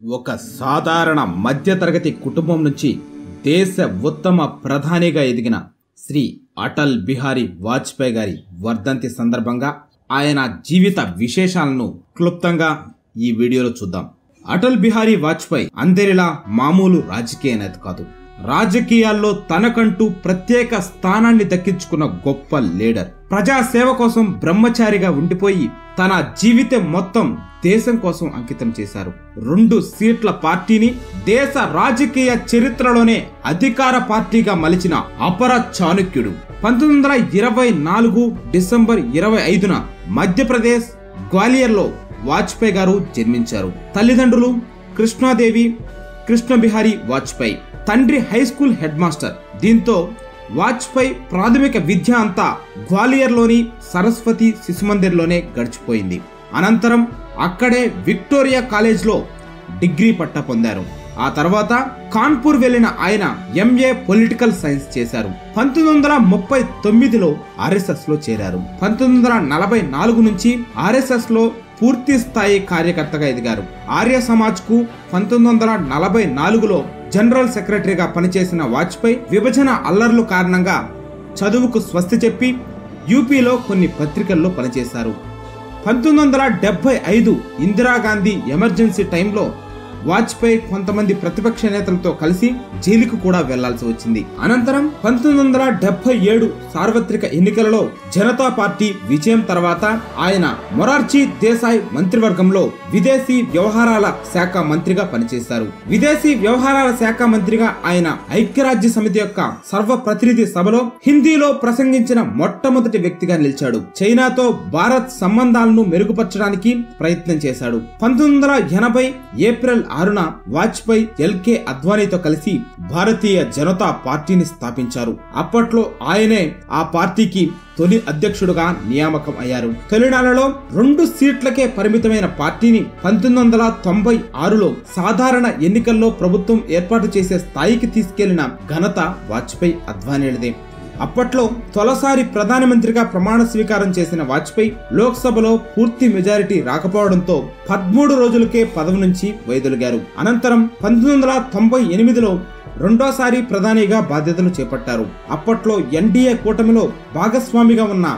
ఒక సాధారణ మధ్యతరగతి కుటుంబం నుంచి దేశ ఉత్తమ ప్రధానిగా ఎదిగిన శ్రీ అటల్ బిహారీ వాజ్పేయి గారి వర్ధంతి సందర్భంగా ఆయన జీవిత విశేషాలను క్లుప్తంగా ఈ వీడియోలో చూద్దాం అటల్ బిహారీ వాజ్పేయి అందరిలా మామూలు రాజకీయ నేత కాదు రాజకీయాల్లో తనకంటూ ప్రత్యేక స్థానాన్ని దక్కించుకున్న గొప్ప లీడర్ ప్రజా సేవ కోసం బ్రహ్మచారిగా ఉండిపోయి తన జీవితం మొత్తం దేశం కోసం అంకితం చేశారు రెండు సీట్ల పార్టీని దేశ రాజకీయ చరిత్రలోనే అధికార పార్టీగా మలిచిన అపర చాణక్యుడు పంతొమ్మిది వందల ఇరవై నాలుగు డిసెంబర్ ఇరవై ఐదున మధ్యప్రదేశ్ గ్వాలియర్లో వాజ్పేయి గారు జన్మించారు తల్లిదండ్రులు కృష్ణాదేవి కృష్ణ బిహారీ వాజ్పేయి తండ్రి హై స్కూల్ హెడ్ మాస్టర్ దీంతో వాజ్పేయి ప్రాథమిక విద్య అంతా గ్వాలియర్లోని సరస్వతి శిశుమందిర్లోనే గడిచిపోయింది అనంతరం అక్కడే విక్టోరియా కాలేజ్లో డిగ్రీ పట్టా పొందారు ఆ తర్వాత కాన్పూర్ వెళ్లిన ఆయన ఎంఏ పొలిటికల్ సైన్స్ చేశారు పంతొమ్మిది వందల ముప్పై తొమ్మిదిలో ఆర్ఎస్ఎస్ లో చేరారు పంతొమ్మిది వందల నలభై నాలుగు నుంచి ఆర్ఎస్ఎస్ లో పూర్తి స్థాయి కార్యకర్తగా ఎదిగారు ఆర్య సమాజ్ కు పంతొమ్మిది వందల నలభై నాలుగులో జనరల్ సెక్రటరీగా పనిచేసిన వాజ్పేయి విభజన అల్లర్లు కారణంగా చదువుకు స్వస్తి చెప్పి యూపీలో కొన్ని పత్రికల్లో పనిచేశారు పంతొమ్మిది వందల డెబ్బై ఐదు ఇందిరాగాంధీ ఎమర్జెన్సీ టైంలో వాజ్పేయి కొంతమంది ప్రతిపక్ష నేతలతో కలిసి జైలుకు కూడా వెళ్లాల్సి వచ్చింది అనంతరం పంతొమ్మిది వందల డెబ్బై ఏడు సార్వత్రిక ఎన్నికలలో జనతా పార్టీ విజయం తర్వాత ఆయన మొరార్జీ దేశాయ్ మంత్రివర్గంలో విదేశీ వ్యవహారాల శాఖ మంత్రిగా పనిచేశారు విదేశీ వ్యవహారాల శాఖ మంత్రిగా ఆయన ఐక్యరాజ్య సమితి యొక్క సర్వ ప్రతినిధి సభలో హిందీలో ప్రసంగించిన మొట్టమొదటి వ్యక్తిగా నిలిచాడు చైనాతో భారత్ సంబంధాలను మెరుగుపరచడానికి ప్రయత్నం చేశాడు పంతొమ్మిది వందల ఎనభై ఏప్రిల్ ఆరున వాజ్పేయి ఎల్కే అద్వానీతో కలిసి భారతీయ జనతా పార్టీని స్థాపించారు అప్పట్లో ఆయనే ఆ పార్టీకి తొలి అధ్యక్షుడుగా నియామకం అయ్యారు తొలినాళ్లలో రెండు సీట్లకే పరిమితమైన పార్టీని పంతొమ్మిది వందల తొంభై ఆరులో సాధారణ ఎన్నికల్లో ప్రభుత్వం ఏర్పాటు చేసే స్థాయికి తీసుకెళ్లిన ఘనత వాజ్పేయి అద్వానీలదే అప్పట్లో తొలసారి ప్రధానమంత్రిగా ప్రమాణ స్వీకారం చేసిన వాజ్పేయి లోక్సభలో పూర్తి మెజారిటీ రాకపోవడంతో పదమూడు రోజులకే పదవి నుంచి వైదొలిగారు అనంతరం పంతొమ్మిది వందల తొంభై ఎనిమిదిలో రెండోసారి ప్రధానిగా బాధ్యతలు చేపట్టారు అప్పట్లో ఎన్డీఏ కూటమిలో భాగస్వామిగా ఉన్న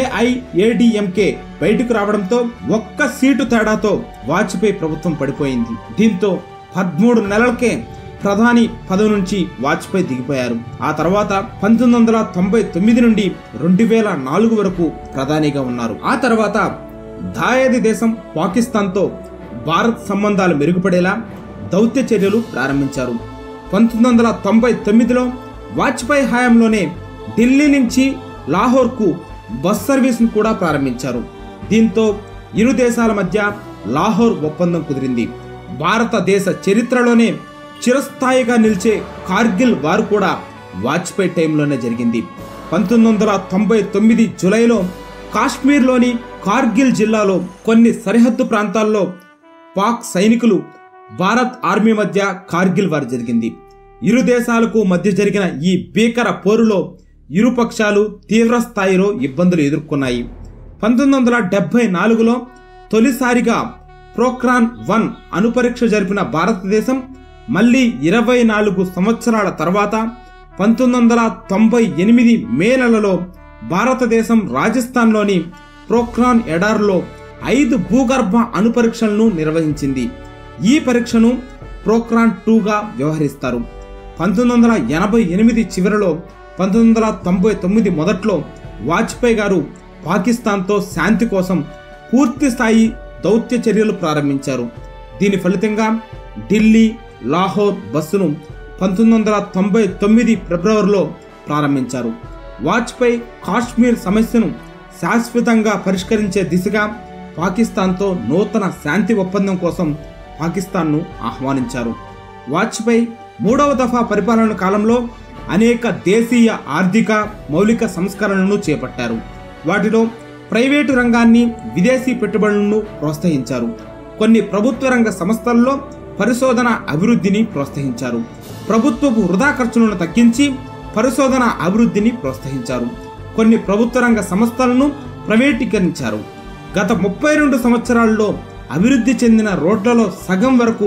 ఏఐఏడిఎంకే బయటకు రావడంతో ఒక్క సీటు తేడాతో వాజ్పేయి ప్రభుత్వం పడిపోయింది దీంతో పదమూడు నెలలకే ప్రధాని పదవి నుంచి వాజ్పేయి దిగిపోయారు ఆ తర్వాత పంతొమ్మిది వందల తొంభై తొమ్మిది నుండి రెండు వేల నాలుగు వరకు ప్రధానిగా ఉన్నారు ఆ తర్వాత దాయాది దేశం పాకిస్తాన్తో భారత్ సంబంధాలు మెరుగుపడేలా దౌత్య చర్యలు ప్రారంభించారు పంతొమ్మిది వందల తొంభై తొమ్మిదిలో వాజ్పేయి హయాంలోనే ఢిల్లీ నుంచి లాహోర్కు బస్ సర్వీస్ను కూడా ప్రారంభించారు దీంతో ఇరు దేశాల మధ్య లాహోర్ ఒప్పందం కుదిరింది భారతదేశ చరిత్రలోనే చిరస్థాయిగా నిలిచే కార్గిల్ వారు కూడా వాజ్పేయి టైంలోనే జరిగింది పంతొమ్మిది వందల తొంభై తొమ్మిది జులైలో కాశ్మీర్లోని కార్గిల్ జిల్లాలో కొన్ని సరిహద్దు ప్రాంతాల్లో పాక్ సైనికులు భారత్ ఆర్మీ మధ్య కార్గిల్ వారు జరిగింది ఇరు దేశాలకు మధ్య జరిగిన ఈ భీకర పోరులో ఇరు పక్షాలు తీవ్ర స్థాయిలో ఇబ్బందులు ఎదుర్కొన్నాయి పంతొమ్మిది వందల డెబ్బై నాలుగులో తొలిసారిగా ప్రోక్రాన్ వన్ అణుపరీక్ష జరిపిన భారతదేశం మళ్ళీ ఇరవై నాలుగు సంవత్సరాల తర్వాత పంతొమ్మిది వందల తొంభై ఎనిమిది మే నెలలో భారతదేశం రాజస్థాన్లోని ప్రోక్రాన్ ఎడార్లో ఐదు భూగర్భ అణుపరీక్షలను నిర్వహించింది ఈ పరీక్షను ప్రోక్రాన్ టూగా వ్యవహరిస్తారు పంతొమ్మిది వందల ఎనభై ఎనిమిది చివరిలో పంతొమ్మిది వందల తొంభై తొమ్మిది మొదట్లో వాజ్పేయి గారు పాకిస్తాన్తో శాంతి కోసం పూర్తి స్థాయి దౌత్య చర్యలు ప్రారంభించారు దీని ఫలితంగా ఢిల్లీ లాహోర్ బస్సును పంతొమ్మిది వందల తొంభై తొమ్మిది ఫిబ్రవరిలో ప్రారంభించారు వాజ్పేయి కాశ్మీర్ సమస్యను శాశ్వతంగా పరిష్కరించే దిశగా పాకిస్తాన్తో నూతన శాంతి ఒప్పందం కోసం పాకిస్తాన్ను ఆహ్వానించారు వాజ్పేయి మూడవ దఫా పరిపాలన కాలంలో అనేక దేశీయ ఆర్థిక మౌలిక సంస్కరణలను చేపట్టారు వాటిలో ప్రైవేటు రంగాన్ని విదేశీ పెట్టుబడులను ప్రోత్సహించారు కొన్ని ప్రభుత్వ రంగ సంస్థల్లో పరిశోధన అభివృద్ధిని ప్రోత్సహించారు ప్రభుత్వపు వృధా ఖర్చులను తగ్గించి పరిశోధన అభివృద్ధిని ప్రోత్సహించారు కొన్ని ప్రభుత్వ రంగ సంస్థలను ప్రైవేటీకరించారు గత ముప్పై రెండు సంవత్సరాల్లో అభివృద్ధి చెందిన రోడ్లలో సగం వరకు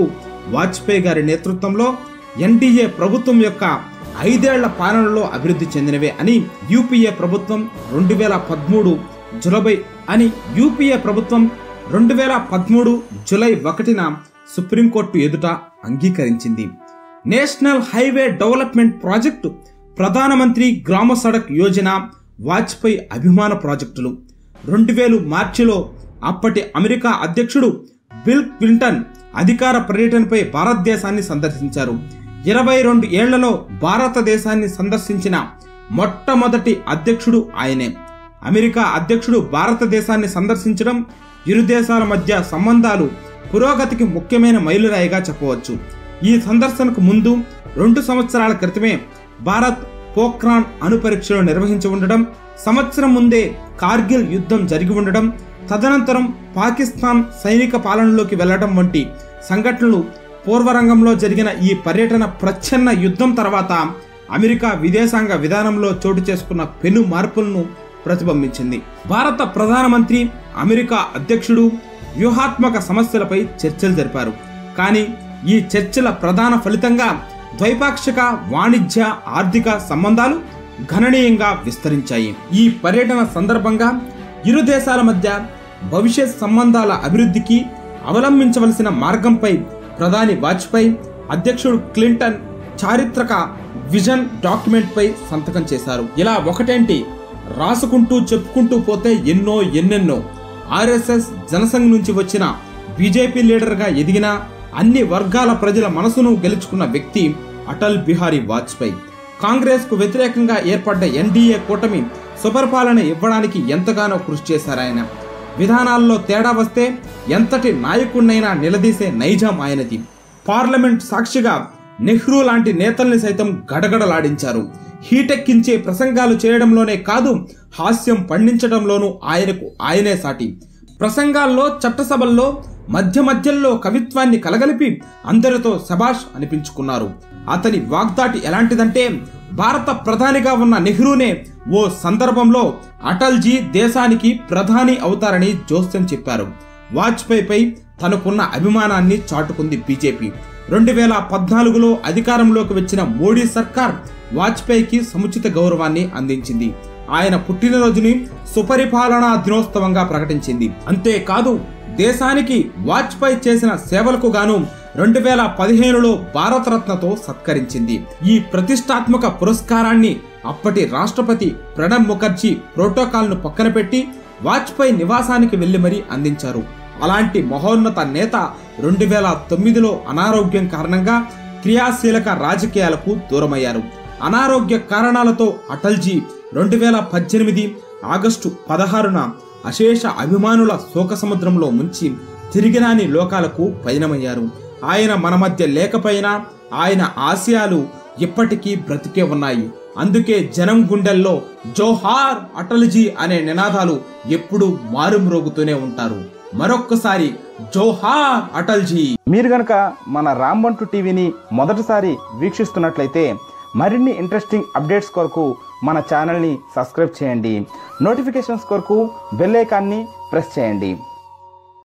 వాజ్పేయి గారి నేతృత్వంలో ఎన్డీఏ ప్రభుత్వం యొక్క ఐదేళ్ల పాలనలో అభివృద్ధి చెందినవే అని యూపీఏ ప్రభుత్వం రెండు వేల పదమూడు జులై అని యూపీఏ ప్రభుత్వం రెండు వేల పదమూడు జులై ఒకటిన సుప్రీంకోర్టు ఎదుట అంగీకరించింది నేషనల్ హైవే డెవలప్మెంట్ ప్రాజెక్టు ప్రధానమంత్రి గ్రామ సడక్ యోజన వాజ్పేయి అభిమాన ప్రాజెక్టులు రెండు వేలు మార్చిలో అప్పటి అమెరికా అధ్యక్షుడు బిల్ క్లింటన్ అధికార పర్యటనపై భారతదేశాన్ని సందర్శించారు ఇరవై రెండు ఏళ్లలో భారతదేశాన్ని సందర్శించిన మొట్టమొదటి అధ్యక్షుడు ఆయనే అమెరికా అధ్యక్షుడు భారతదేశాన్ని సందర్శించడం ఇరు దేశాల మధ్య సంబంధాలు పురోగతికి ముఖ్యమైన మైలురాయిగా చెప్పవచ్చు ఈ సందర్శనకు ముందు రెండు సంవత్సరాల క్రితమే భారత్ పోఖ్రాన్ అణు పరీక్షలు నిర్వహించి ఉండడం సంవత్సరం ముందే కార్గిల్ యుద్ధం జరిగి ఉండడం తదనంతరం పాకిస్తాన్ సైనిక పాలనలోకి వెళ్లడం వంటి సంఘటనలు పూర్వరంగంలో జరిగిన ఈ పర్యటన ప్రచ్ఛన్న యుద్ధం తర్వాత అమెరికా విదేశాంగ విధానంలో చోటు చేసుకున్న పెను మార్పులను ప్రతిబింబించింది భారత ప్రధానమంత్రి అమెరికా అధ్యక్షుడు వ్యూహాత్మక సమస్యలపై చర్చలు జరిపారు కానీ ఈ చర్చల ప్రధాన ఫలితంగా ద్వైపాక్షిక వాణిజ్య ఆర్థిక సంబంధాలు గణనీయంగా విస్తరించాయి ఈ పర్యటన సందర్భంగా ఇరు దేశాల మధ్య భవిష్యత్ సంబంధాల అభివృద్ధికి అవలంబించవలసిన మార్గంపై ప్రధాని వాజ్పేయి అధ్యక్షుడు క్లింటన్ చారిత్రక విజన్ డాక్యుమెంట్ పై సంతకం చేశారు ఇలా ఒకటేంటి రాసుకుంటూ చెప్పుకుంటూ పోతే ఎన్నో ఎన్నెన్నో ఆర్ఎస్ఎస్ జనసంఘ్ నుంచి వచ్చిన బీజేపీ లీడర్గా ఎదిగిన అన్ని వర్గాల ప్రజల మనసును గెలుచుకున్న వ్యక్తి అటల్ బిహారీ వాజ్పేయి కాంగ్రెస్ కు వ్యతిరేకంగా ఏర్పడ్డ ఎన్డీఏ కూటమి సుపరిపాలన ఇవ్వడానికి ఎంతగానో కృషి చేశారాయన విధానాల్లో తేడా వస్తే ఎంతటి నాయకుడినైనా నిలదీసే నైజాం ఆయనది పార్లమెంట్ సాక్షిగా నెహ్రూ లాంటి నేతల్ని సైతం గడగడలాడించారు హీటెక్కించే ప్రసంగాలు చేయడంలోనే కాదు హాస్యం పండించడంలోనూ ఆయనకు ఆయనే సాటి ప్రసంగాల్లో చట్టసభల్లో మధ్య మధ్యల్లో కవిత్వాన్ని కలగలిపి అందరితో శబాష్ అనిపించుకున్నారు అతని వాగ్దాటి ఎలాంటిదంటే భారత ప్రధానిగా ఉన్న నెహ్రూనే ఓ సందర్భంలో అటల్జీ దేశానికి ప్రధాని అవుతారని జోస్యం చెప్పారు వాజ్పేయిపై తనకున్న అభిమానాన్ని చాటుకుంది బీజేపీ రెండు వేల పద్నాలుగులో అధికారంలోకి వచ్చిన మోడీ సర్కార్ వాజ్పేయికి సముచిత గౌరవాన్ని అందించింది ఆయన పుట్టినరోజుని సుపరిపాలనా దినోత్సవంగా ప్రకటించింది అంతేకాదు దేశానికి వాజ్పేయి చేసిన సేవలకు గాను రెండు వేల పదిహేనులో భారతరత్నతో సత్కరించింది ఈ ప్రతిష్టాత్మక పురస్కారాన్ని అప్పటి రాష్ట్రపతి ప్రణబ్ ముఖర్జీ ప్రోటోకాల్ను పక్కన పెట్టి వాజ్పేయి నివాసానికి వెళ్లి మరీ అందించారు అలాంటి మహోన్నత నేత రెండు వేల తొమ్మిదిలో అనారోగ్యం కారణంగా క్రియాశీలక రాజకీయాలకు దూరమయ్యారు అనారోగ్య కారణాలతో అటల్జీ రెండు వేల పద్దెనిమిది ఆగస్టు పదహారున అశేష అభిమానుల శోక సముద్రంలో ముంచి తిరిగిరాని లోకాలకు పయనమయ్యారు ఆయన మన మధ్య లేకపోయినా ఆయన ఆశయాలు ఇప్పటికీ బ్రతికే ఉన్నాయి అందుకే జనం గుండెల్లో జోహార్ అటల్జీ అనే నినాదాలు ఎప్పుడూ మారుమ్రోగుతూనే ఉంటారు మరొక్కసారి జోహార్ అటల్జీ మీరు గనక మన రాంబంటు టీవీని మొదటిసారి వీక్షిస్తున్నట్లయితే మరిన్ని ఇంట్రెస్టింగ్ అప్డేట్స్ కొరకు మన ఛానల్ని సబ్స్క్రైబ్ చేయండి నోటిఫికేషన్స్ కొరకు బెల్ ఐకాన్ని ప్రెస్ చేయండి